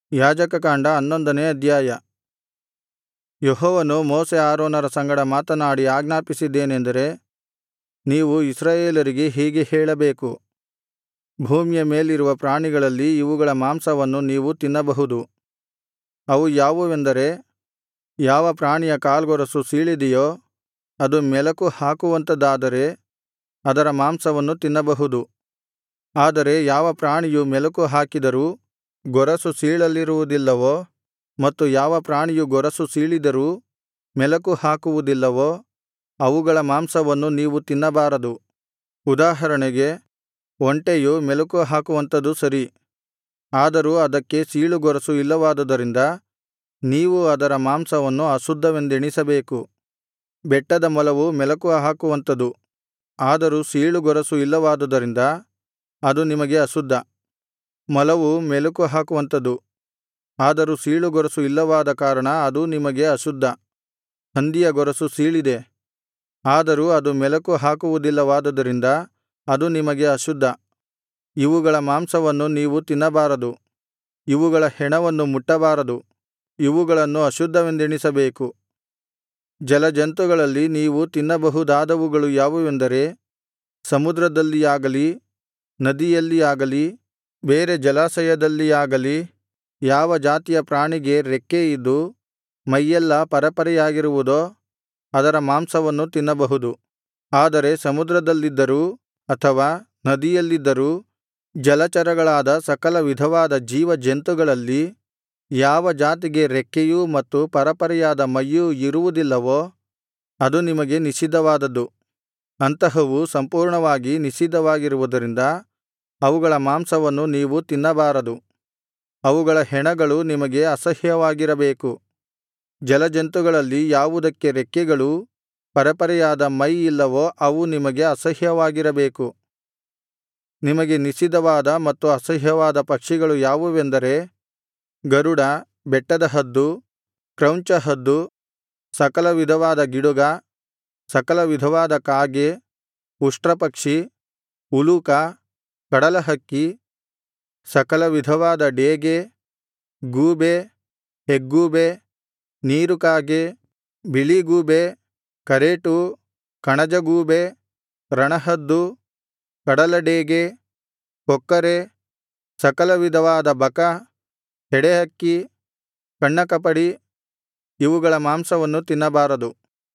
ಯಾಜಕಕಾಂಡ ಹನ್ನೊಂದನೇ ಅಧ್ಯಾಯ ಯೆಹೋವನು ಮೋಶೆ ಆರೋನರ ಸಂಗಡ ಮಾತನಾಡಿ ಆಜ್ಞಾಪಿಸಿದ್ದೇನೆಂದರೆ ನೀವು ಇಸ್ರಾಯೇಲರಿಗೆ ಹೀಗೆ ಹೇಳಬೇಕು ಭೂಮಿಯ ಮೇಲಿರುವ ಪ್ರಾಣಿಗಳಲ್ಲಿ ಇವುಗಳ ಮಾಂಸವನ್ನು ನೀವು ತಿನ್ನಬಹುದು ಅವು ಯಾವುವೆಂದರೆ ಯಾವ ಪ್ರಾಣಿಯ ಕಾಲ್ಗೊರಸು ಸೀಳಿದೆಯೋ ಅದು ಮೆಲಕು ಹಾಕುವಂಥದ್ದಾದರೆ ಅದರ ಮಾಂಸವನ್ನು ತಿನ್ನಬಹುದು ಆದರೆ ಯಾವ ಪ್ರಾಣಿಯು ಮೆಲಕು ಹಾಕಿದರೂ ಗೊರಸು ಸೀಳಲಿರುವುದಿಲ್ಲವೋ ಮತ್ತು ಯಾವ ಪ್ರಾಣಿಯು ಗೊರಸು ಸೀಳಿದರೂ ಮೆಲಕು ಹಾಕುವುದಿಲ್ಲವೋ ಅವುಗಳ ಮಾಂಸವನ್ನು ನೀವು ತಿನ್ನಬಾರದು ಉದಾಹರಣೆಗೆ ಒಂಟೆಯು ಮೆಲಕು ಹಾಕುವಂಥದು ಸರಿ ಆದರೂ ಅದಕ್ಕೆ ಸೀಳುಗೊರಸು ಇಲ್ಲವಾದುದರಿಂದ ನೀವು ಅದರ ಮಾಂಸವನ್ನು ಅಶುದ್ಧವೆಂದೆಣಿಸಬೇಕು ಬೆಟ್ಟದ ಮೊಲವು ಮೆಲಕು ಹಾಕುವಂಥದು ಆದರೂ ಸೀಳುಗೊರಸು ಇಲ್ಲವಾದುದರಿಂದ ಅದು ನಿಮಗೆ ಅಶುದ್ಧ ಮೊಲವು ಮೆಲಕು ಹಾಕುವಂಥದು ಆದರೂ ಸೀಳುಗೊರಸು ಇಲ್ಲವಾದ ಕಾರಣ ಅದೂ ನಿಮಗೆ ಅಶುದ್ಧ ಹಂದಿಯ ಗೊರಸು ಸೀಳಿದೆ ಆದರೂ ಅದು ಮೆಲಕು ಹಾಕುವುದಿಲ್ಲವಾದುದರಿಂದ ಅದು ನಿಮಗೆ ಅಶುದ್ಧ ಇವುಗಳ ಮಾಂಸವನ್ನು ನೀವು ತಿನ್ನಬಾರದು ಇವುಗಳ ಹೆಣವನ್ನು ಮುಟ್ಟಬಾರದು ಇವುಗಳನ್ನು ಅಶುದ್ಧವೆಂದೆಣಿಸಬೇಕು ಜಲಜಂತುಗಳಲ್ಲಿ ನೀವು ತಿನ್ನಬಹುದಾದವುಗಳು ಯಾವುವೆಂದರೆ ಸಮುದ್ರದಲ್ಲಿಯಾಗಲಿ ನದಿಯಲ್ಲಿಯಾಗಲಿ ಬೇರೆ ಜಲಾಶಯದಲ್ಲಿಯಾಗಲಿ ಯಾವ ಜಾತಿಯ ಪ್ರಾಣಿಗೆ ರೆಕ್ಕೆ ಇದ್ದು ಮೈಯೆಲ್ಲಾ ಪರೆಪರೆಯಾಗಿರುವುದೋ ಅದರ ಮಾಂಸವನ್ನು ತಿನ್ನಬಹುದು ಆದರೆ ಸಮುದ್ರದಲ್ಲಿದ್ದರೂ ಅಥವಾ ನದಿಯಲ್ಲಿದ್ದರೂ ಜಲಚರಗಳಾದ ಸಕಲ ವಿಧವಾದ ಜೀವಜಂತುಗಳಲ್ಲಿ ಯಾವ ಜಾತಿಗೆ ರೆಕ್ಕೆಯೂ ಮತ್ತು ಪರಪರೆಯಾದ ಮೈಯೂ ಇರುವುದಿಲ್ಲವೋ ಅದು ನಿಮಗೆ ನಿಷಿದ್ಧವಾದದ್ದು ಅಂತಹವು ಸಂಪೂರ್ಣವಾಗಿ ನಿಷಿದ್ಧವಾಗಿರುವುದರಿಂದ ಅವುಗಳ ಮಾಂಸವನ್ನು ನೀವು ತಿನ್ನಬಾರದು ಅವುಗಳ ಹೆಣಗಳು ನಿಮಗೆ ಅಸಹ್ಯವಾಗಿರಬೇಕು ಜಲಜಂತುಗಳಲ್ಲಿ ಯಾವುದಕ್ಕೆ ರೆಕ್ಕೆಗಳೂ ಪರೆಪರೆಯಾದ ಮೈ ಇಲ್ಲವೋ ಅವು ನಿಮಗೆ ಅಸಹ್ಯವಾಗಿರಬೇಕು ನಿಮಗೆ ನಿಷಿದ್ಧವಾದ ಮತ್ತು ಅಸಹ್ಯವಾದ ಪಕ್ಷಿಗಳು ಯಾವುವೆಂದರೆ ಗರುಡ ಬೆಟ್ಟದ ಹದ್ದು ಕ್ರೌಂಚಹದ್ದು ಸಕಲ ವಿಧವಾದ ಗಿಡುಗ ಸಕಲ ವಿಧವಾದ ಕಾಗೆ ಉಷ್ಟ್ರಪಕ್ಷಿ ಉಲೂಕ ಕಡಲಹಕ್ಕಿ ಸಕಲ ವಿಧವಾದ ಡೇಗೆ ಗೂಬೆ ಹೆಗ್ಗೂಬೆ ನೀರುಕಾಗೆ ಬಿಳಿಗೂಬೆ ಕರೇಟು ಕಣಜಗೂಬೆ ರಣಹದ್ದು ಕಡಲಡೇಗೆ ಕೊಕ್ಕರೆ ಸಕಲ ವಿಧವಾದ ಬಕ ಹೆಡೆಹಕ್ಕಿ ಕಣ್ಣಕಪಡಿ ಇವುಗಳ ಮಾಂಸವನ್ನು ತಿನ್ನಬಾರದು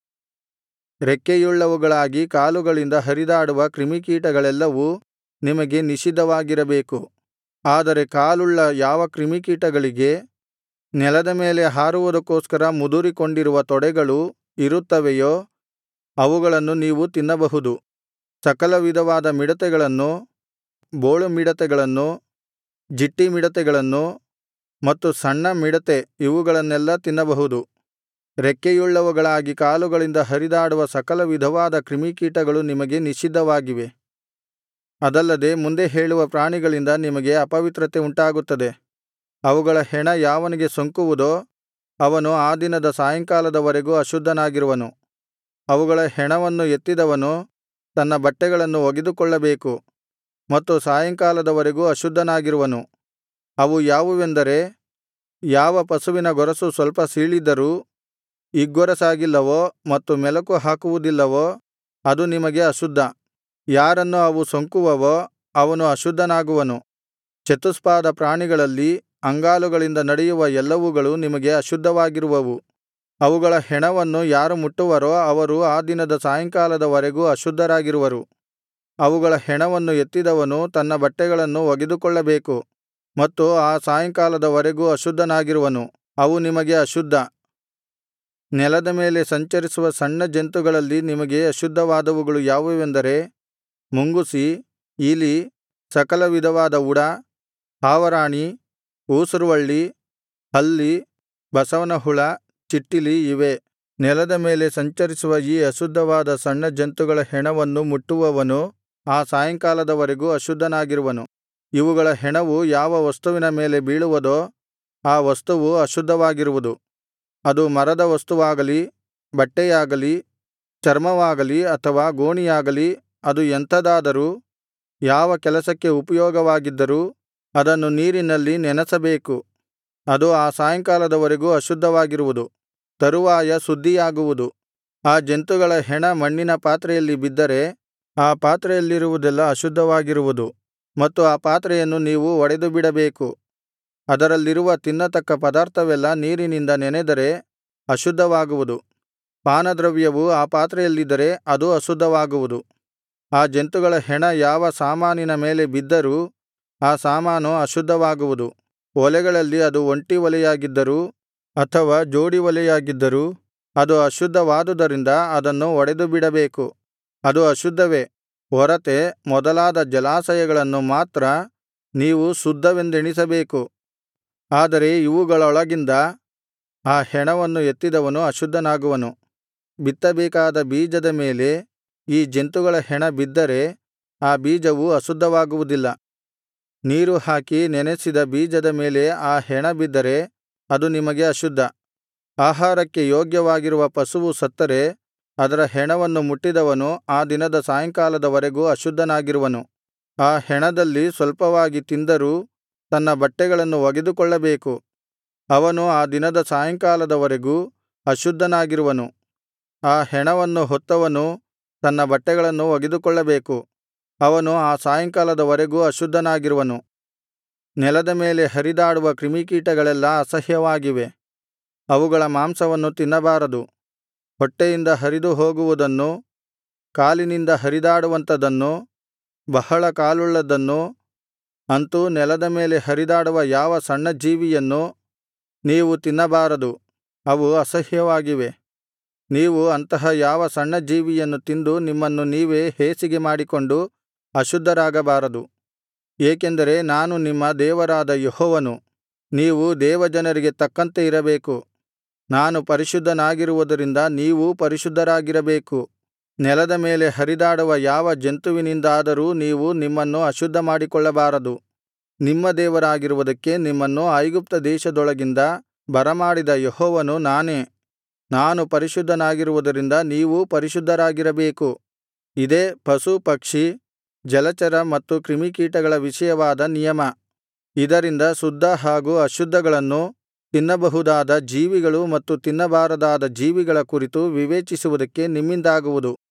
ರೆಕ್ಕೆಯುಳ್ಳವುಗಳಾಗಿ ಕಾಲುಗಳಿಂದ ಹರಿದಾಡುವ ಕ್ರಿಮಿಕೀಟಗಳೆಲ್ಲವೂ ನಿಮಗೆ ನಿಷಿದ್ಧವಾಗಿರಬೇಕು ಆದರೆ ಕಾಲುಳ್ಳ ಯಾವ ಕ್ರಿಮಿಕೀಟಗಳಿಗೆ ನೆಲದ ಮೇಲೆ ಹಾರುವುದಕ್ಕೋಸ್ಕರ ಮುದುರಿಕೊಂಡಿರುವ ತೊಡೆಗಳು ಇರುತ್ತವೆಯೋ ಅವುಗಳನ್ನು ನೀವು ತಿನ್ನಬಹುದು ಸಕಲ ವಿಧವಾದ ಮಿಡತೆಗಳನ್ನು ಬೋಳುಮಿಡತೆಗಳನ್ನು ಜಿಟ್ಟಿಮಿಡತೆಗಳನ್ನು ಮತ್ತು ಸಣ್ಣ ಮಿಡತೆ ಇವುಗಳನ್ನೆಲ್ಲಾ ತಿನ್ನಬಹುದು ರೆಕ್ಕೆಯುಳ್ಳವುಗಳಾಗಿ ಕಾಲುಗಳಿಂದ ಹರಿದಾಡುವ ಸಕಲ ವಿಧವಾದ ಕ್ರಿಮಿಕೀಟಗಳು ನಿಮಗೆ ನಿಷಿದ್ಧವಾಗಿವೆ ಅದಲ್ಲದೆ ಮುಂದೆ ಹೇಳುವ ಪ್ರಾಣಿಗಳಿಂದ ನಿಮಗೆ ಅಪವಿತ್ರತೆ ಉಂಟಾಗುತ್ತದೆ ಅವುಗಳ ಹೆಣ ಯಾವನಿಗೆ ಸೋಂಕುವುದೋ ಅವನು ಆ ದಿನದ ಸಾಯಂಕಾಲದವರೆಗೂ ಅಶುದ್ಧನಾಗಿರುವನು ಅವುಗಳ ಹೆಣವನ್ನು ಎತ್ತಿದವನು ತನ್ನ ಬಟ್ಟೆಗಳನ್ನು ಒಗೆದುಕೊಳ್ಳಬೇಕು ಮತ್ತು ಸಾಯಂಕಾಲದವರೆಗೂ ಅಶುದ್ಧನಾಗಿರುವನು ಅವು ಯಾವುವೆಂದರೆ ಯಾವ ಪಶುವಿನ ಗೊರಸು ಸ್ವಲ್ಪ ಸೀಳಿದ್ದರೂ ಇಗ್ಗೊರಸಾಗಿಲ್ಲವೋ ಮತ್ತು ಮೆಲಕು ಹಾಕುವುದಿಲ್ಲವೋ ಅದು ನಿಮಗೆ ಅಶುದ್ಧ ಯಾರನ್ನು ಅವು ಸೋಂಕುವವೋ ಅವನು ಅಶುದ್ಧನಾಗುವನು ಚತುಷ್ಪಾದ ಪ್ರಾಣಿಗಳಲ್ಲಿ ಅಂಗಾಲುಗಳಿಂದ ನಡೆಯುವ ಎಲ್ಲವುಗಳು ನಿಮಗೆ ಅಶುದ್ಧವಾಗಿರುವವು ಅವುಗಳ ಹೆಣವನ್ನು ಯಾರು ಮುಟ್ಟುವರೋ ಅವರು ಆ ದಿನದ ಸಾಯಂಕಾಲದವರೆಗೂ ಅಶುದ್ಧರಾಗಿರುವರು ಅವುಗಳ ಹೆಣವನ್ನು ಎತ್ತಿದವನು ತನ್ನ ಬಟ್ಟೆಗಳನ್ನು ಒಗೆದುಕೊಳ್ಳಬೇಕು ಮತ್ತು ಆ ಸಾಯಂಕಾಲದವರೆಗೂ ಅಶುದ್ಧನಾಗಿರುವನು ಅವು ನಿಮಗೆ ಅಶುದ್ಧ ನೆಲದ ಮೇಲೆ ಸಂಚರಿಸುವ ಸಣ್ಣ ಜಂತುಗಳಲ್ಲಿ ನಿಮಗೆ ಅಶುದ್ಧವಾದವುಗಳು ಯಾವುವೆಂದರೆ ಮುಂಗುಸಿ ಇಲಿ ಸಕಲ ವಿಧವಾದ ಉಡ ಹಾವರಾಣಿ ಊಸುರುವಳ್ಳಿ ಹಲ್ಲಿ ಬಸವನಹುಳ ಚಿಟ್ಟಿಲಿ ಇವೇ ನೆಲದ ಮೇಲೆ ಸಂಚರಿಸುವ ಈ ಅಶುದ್ಧವಾದ ಸಣ್ಣ ಜಂತುಗಳ ಹೆಣವನ್ನು ಮುಟ್ಟುವವನು ಆ ಸಾಯಂಕಾಲದವರೆಗೂ ಅಶುದ್ಧನಾಗಿರುವನು ಇವುಗಳ ಹೆಣವು ಯಾವ ವಸ್ತುವಿನ ಮೇಲೆ ಬೀಳುವುದೋ ಆ ವಸ್ತುವು ಅಶುದ್ಧವಾಗಿರುವುದು ಅದು ಮರದ ವಸ್ತುವಾಗಲಿ ಬಟ್ಟೆಯಾಗಲಿ ಚರ್ಮವಾಗಲಿ ಅಥವಾ ಗೋಣಿಯಾಗಲಿ ಅದು ಎಂಥದಾದರೂ ಯಾವ ಕೆಲಸಕ್ಕೆ ಉಪಯೋಗವಾಗಿದ್ದರೂ ಅದನ್ನು ನೀರಿನಲ್ಲಿ ನೆನಸಬೇಕು ಅದು ಆ ಸಾಯಂಕಾಲದವರೆಗೂ ಅಶುದ್ಧವಾಗಿರುವುದು ತರುವಾಯ ಶುದ್ಧಿಯಾಗುವುದು ಆ ಜಂತುಗಳ ಹೆಣ ಮಣ್ಣಿನ ಪಾತ್ರೆಯಲ್ಲಿ ಬಿದ್ದರೆ ಆ ಪಾತ್ರೆಯಲ್ಲಿರುವುದೆಲ್ಲ ಅಶುದ್ಧವಾಗಿರುವುದು ಮತ್ತು ಆ ಪಾತ್ರೆಯನ್ನು ನೀವು ಒಡೆದುಬಿಡಬೇಕು ಅದರಲ್ಲಿರುವ ತಿನ್ನತಕ್ಕ ಪದಾರ್ಥವೆಲ್ಲಾ ನೀರಿನಿಂದ ನೆನೆದರೆ ಅಶುದ್ಧವಾಗುವುದು ಪಾನದ್ರವ್ಯವು ಆ ಪಾತ್ರೆಯಲ್ಲಿದ್ದರೆ ಅದು ಅಶುದ್ಧವಾಗುವುದು ಆ ಜಂತುಗಳ ಹೆಣ ಯಾವ ಸಾಮಾನಿನ ಮೇಲೆ ಬಿದ್ದರೂ ಆ ಸಾಮಾನು ಅಶುದ್ಧವಾಗುವುದು ಒಲೆಗಳಲ್ಲಿ ಅದು ಒಂಟಿ ಒಲೆಯಾಗಿದ್ದರೂ ಅಥವಾ ಜೋಡಿ ಒಲೆಯಾಗಿದ್ದರೂ ಅದು ಅಶುದ್ಧವಾದುದರಿಂದ ಅದನ್ನು ಒಡೆದುಬಿಡಬೇಕು ಅದು ಅಶುದ್ಧವೇ ಒರತೆ ಮೊದಲಾದ ಜಲಾಶಯಗಳನ್ನು ಮಾತ್ರ ನೀವು ಶುದ್ಧವೆಂದೆಣಿಸಬೇಕು ಆದರೆ ಇವುಗಳೊಳಗಿಂದ ಆ ಹೆಣವನ್ನು ಎತ್ತಿದವನು ಅಶುದ್ಧನಾಗುವನು ಬಿತ್ತಬೇಕಾದ ಬೀಜದ ಮೇಲೆ ಈ ಜಂತುಗಳ ಹೆಣ ಬಿದ್ದರೆ ಆ ಬೀಜವು ಅಶುದ್ಧವಾಗುವುದಿಲ್ಲ ನೀರು ಹಾಕಿ ನೆನೆಸಿದ ಬೀಜದ ಮೇಲೆ ಆ ಹೆಣ ಬಿದ್ದರೆ ಅದು ನಿಮಗೆ ಅಶುದ್ಧ ಆಹಾರಕ್ಕೆ ಯೋಗ್ಯವಾಗಿರುವ ಪಶುವು ಸತ್ತರೆ ಅದರ ಹೆಣವನ್ನು ಮುಟ್ಟಿದವನು ಆ ದಿನದ ಸಾಯಂಕಾಲದವರೆಗೂ ಅಶುದ್ಧನಾಗಿರುವನು ಆ ಹೆಣದಲ್ಲಿ ಸ್ವಲ್ಪವಾಗಿ ತಿಂದರೂ ತನ್ನ ಬಟ್ಟೆಗಳನ್ನು ಒಗೆದುಕೊಳ್ಳಬೇಕು ಅವನು ಆ ದಿನದ ಸಾಯಂಕಾಲದವರೆಗೂ ಅಶುದ್ಧನಾಗಿರುವನು ಆ ಹೆಣವನ್ನು ಹೊತ್ತವನು ತನ್ನ ಬಟ್ಟೆಗಳನ್ನು ಒಗೆದುಕೊಳ್ಳಬೇಕು ಅವನು ಆ ಸಾಯಂಕಾಲದವರೆಗೂ ಅಶುದ್ಧನಾಗಿರುವನು ನೆಲದ ಮೇಲೆ ಹರಿದಾಡುವ ಕ್ರಿಮಿಕೀಟಗಳೆಲ್ಲಾ ಅಸಹ್ಯವಾಗಿವೆ ಅವುಗಳ ಮಾಂಸವನ್ನು ತಿನ್ನಬಾರದು ಹೊಟ್ಟೆಯಿಂದ ಹರಿದು ಹೋಗುವುದನ್ನು ಕಾಲಿನಿಂದ ಹರಿದಾಡುವಂಥದನ್ನು ಬಹಳ ಕಾಲುಳ್ಳದ್ದನ್ನು ಅಂತೂ ನೆಲದ ಮೇಲೆ ಹರಿದಾಡುವ ಯಾವ ಸಣ್ಣ ಜೀವಿಯನ್ನು ನೀವು ತಿನ್ನಬಾರದು ಅವು ಅಸಹ್ಯವಾಗಿವೆ ನೀವು ಅಂತಹ ಯಾವ ಸಣ್ಣ ಜೀವಿಯನ್ನು ತಿಂದು ನಿಮ್ಮನ್ನು ನೀವೇ ಹೇಸಿಗೆ ಮಾಡಿಕೊಂಡು ಅಶುದ್ಧರಾಗಬಾರದು ಏಕೆಂದರೆ ನಾನು ನಿಮ್ಮ ದೇವರಾದ ಯೆಹೋವನು ನೀವು ದೇವಜನರಿಗೆ ತಕ್ಕಂತೆ ಇರಬೇಕು ನಾನು ಪರಿಶುದ್ಧನಾಗಿರುವುದರಿಂದ ನೀವೂ ಪರಿಶುದ್ಧರಾಗಿರಬೇಕು ನೆಲದ ಮೇಲೆ ಹರಿದಾಡುವ ಯಾವ ಜಂತುವಿನಿಂದಾದರೂ ನೀವು ನಿಮ್ಮನ್ನು ಅಶುದ್ಧಮಾಡಿಕೊಳ್ಳಬಾರದು ನಿಮ್ಮ ದೇವರಾಗಿರುವುದಕ್ಕೆ ನಿಮ್ಮನ್ನು ಐಗುಪ್ತ ದೇಶದೊಳಗಿಂದ ಬರಮಾಡಿದ ಯೆಹೋವನು ನಾನೇ ನಾನು ಪರಿಶುದ್ಧನಾಗಿರುವುದರಿಂದ ನೀವೂ ಪರಿಶುದ್ಧರಾಗಿರಬೇಕು ಇದೇ ಪಶು ಪಕ್ಷಿ ಜಲಚರ ಮತ್ತು ಕ್ರಿಮಿಕೀಟಗಳ ವಿಷಯವಾದ ನಿಯಮ ಇದರಿಂದ ಶುದ್ಧ ಹಾಗೂ ಅಶುದ್ಧಗಳನ್ನು ತಿನ್ನಬಹುದಾದ ಜೀವಿಗಳು ಮತ್ತು ತಿನ್ನಬಾರದಾದ ಜೀವಿಗಳ ಕುರಿತು ವಿವೇಚಿಸುವುದಕ್ಕೆ ನಿಮ್ಮಿಂದಾಗುವುದು